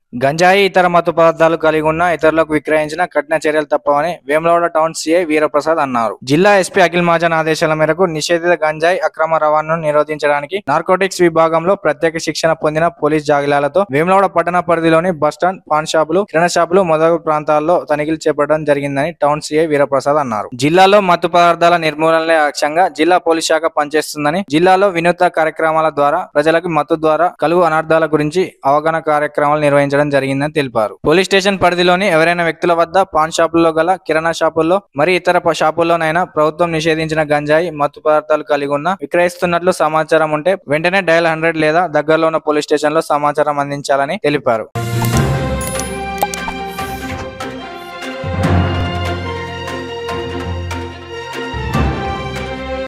గంజాయి ఇతర మత్తు పదార్థాలు కలిగి ఉన్న ఇతరులకు విక్రయించిన కఠిన చర్యలు తప్పవని వేములవాడ టౌన్ సీఐ వీరప్రసాద్ అన్నారు జిల్లా ఎస్పీ అఖిల్ మహాజన్ ఆదేశాల మేరకు నిషేధిత గంజాయి అక్రమ రవాణాను నిరోధించడానికి నార్కోటిక్స్ విభాగంలో ప్రత్యేక శిక్షణ పొందిన పోలీస్ జాగిలాలతో వేములవాడ పట్టణ పరిధిలోని బస్టాండ్ పాన్ షాపులు కిరణ షాపులు మొదలగు ప్రాంతాల్లో తనిఖీలు చేపట్టడం జరిగిందని టౌన్ సీఐ వీరప్రసాద్ అన్నారు జిల్లాలో మత్తు పదార్థాల నిర్మూలనే లక్ష్యంగా జిల్లా పోలీస్ శాఖ పనిచేస్తుందని జిల్లాలో వినూత్న కార్యక్రమాల ద్వారా ప్రజలకు మత్తు ద్వారా కలుగు అనర్థాల గురించి అవగాహన కార్యక్రమాలు నిర్వహించడం జరిగిందని తెలిపారు పోలీస్ స్టేషన్ పరిధిలోని ఎవరైనా వ్యక్తుల వద్ద పాన్ షాపుల్లో గల కిరాణా షాపుల్లో మరి ఇతర ప- షాపుల్లోనైనా ప్రభుత్వం నిషేధించిన గంజాయి మత్తు పదార్థాలు కలిగి ఉన్న విక్రయిస్తున్నట్లు సమాచారం ఉంటే వెంటనే డయల్ హండ్రెడ్ లేదా దగ్గరలో ఉన్న పోలీస్ స్టేషన్ లో సమాచారం అందించాలని తెలిపారు